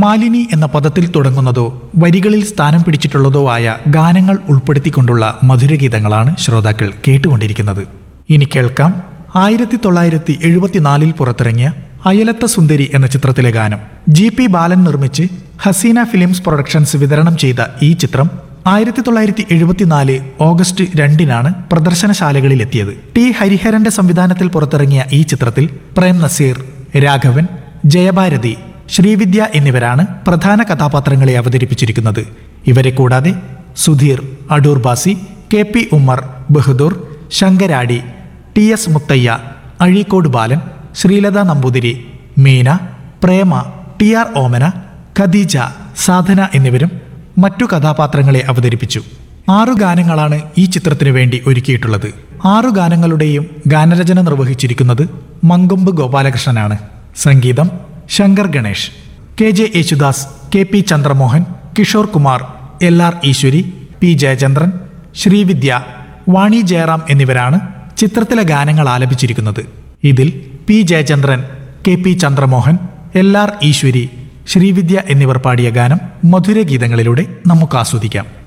മാലിനി എന്ന പദത്തിൽ തുടങ്ങുന്നതോ വരികളിൽ സ്ഥാനം പിടിച്ചിട്ടുള്ളതോ ആയ ഗാനങ്ങൾ ഉൾപ്പെടുത്തിക്കൊണ്ടുള്ള മധുരഗീതങ്ങളാണ് ശ്രോതാക്കൾ കേട്ടുകൊണ്ടിരിക്കുന്നത് ഇനി കേൾക്കാം ആയിരത്തി തൊള്ളായിരത്തി എഴുപത്തിനാലിൽ പുറത്തിറങ്ങിയ അയലത്ത സുന്ദരി എന്ന ചിത്രത്തിലെ ഗാനം ജി പി ബാലൻ നിർമ്മിച്ച് ഹസീന ഫിലിംസ് പ്രൊഡക്ഷൻസ് വിതരണം ചെയ്ത ഈ ചിത്രം ആയിരത്തി തൊള്ളായിരത്തി എഴുപത്തിനാല് ഓഗസ്റ്റ് രണ്ടിനാണ് പ്രദർശനശാലകളിലെത്തിയത് ടി ഹരിഹരന്റെ സംവിധാനത്തിൽ പുറത്തിറങ്ങിയ ഈ ചിത്രത്തിൽ പ്രേം നസീർ രാഘവൻ ജയഭാരതി ശ്രീവിദ്യ എന്നിവരാണ് പ്രധാന കഥാപാത്രങ്ങളെ അവതരിപ്പിച്ചിരിക്കുന്നത് ഇവരെ കൂടാതെ Sudheer Adoor Bhasi K P Ummer Bahadoor Sankaradi T S Muthaiah Azhikode Balan Sreelatha Namboothiri Meena Prema T R Omana Khadeeja Sadhana എന്നിവരും മറ്റു കഥാപാത്രങ്ങളെ അവതരിപ്പിച്ചു ആറു ഗാനങ്ങളാണ് ഈ ചിത്രത്തിനു വേണ്ടി ഒരുക്കിയിട്ടുള്ളത് ആറു ഗാനങ്ങളുടെയും ഗാനരചന നിർവഹിച്ചിരിക്കുന്നത് മങ്കൊമ്പ് ഗോപാലകൃഷ്ണനാണ് സംഗീതം Shankar Ganesh K J Yesudas K P Chandramohan Kishore Kumar L R Eswari P Jayachandran Sreevidya Vani Jairam എന്നിവരാണ് ചിത്രത്തിലെ ഗാനങ്ങൾ ആലപിച്ചിരിക്കുന്നത് ഇതിൽ P Jayachandran K P Chandramohan L R Eswari Sreevidya എന്നിവർ പാടിയ ഗാനം മധുരഗീതങ്ങളിലൂടെ നമുക്ക് ആസ്വദിക്കാം